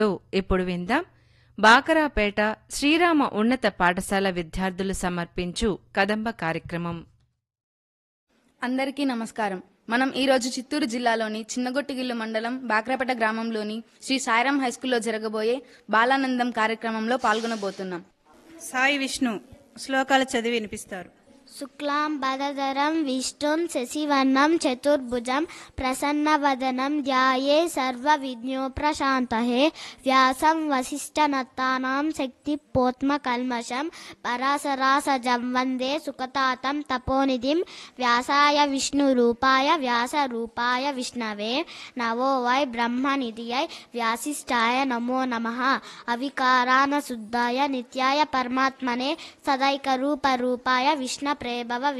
ఇప్పుడు విందాం బాకరాపేట శ్రీరామ ఉన్నత పాఠశాల విద్యార్థులు సమర్పించు కదంబ కార్యక్రమం అందరికీ నమస్కారం మనం ఈరోజు చిత్తూరు జిల్లాలోని చిన్నగొట్టిగిల్లు మండలం బాక్రాపేట గ్రామంలోని శ్రీ సాయిరాం హైస్కూల్లో జరగబోయే బాలానందం కార్యక్రమంలో పాల్గొనబోతున్నాం సాయి విష్ణు శ్లోకాలు చదివి వినిపిస్తారు శుక్లాం భరధరం విష్ణుం శశివర్ణం చతుర్భుజం ప్రసన్నవదనం ధ్యాయే సర్వ విఘ్నోప్రశాంతహే వ్యాసం వసిష్ఠనత్తానాం శక్తి పోత్మ కల్మషం పరాశరాసజం వందే సుఖతాతం తపోనిధిం వ్యాసాయ విష్ణు రూపాయ వ్యాస రూపాయ విష్ణవే నవో వై బ్రహ్మనిధియై వ్యాసిష్టాయ నమో నమః అవికారాన శుద్ధాయ నిత్యాయ పరమాత్మనే సదైక రూప రూపాయ విష్ణ ప్రేభవ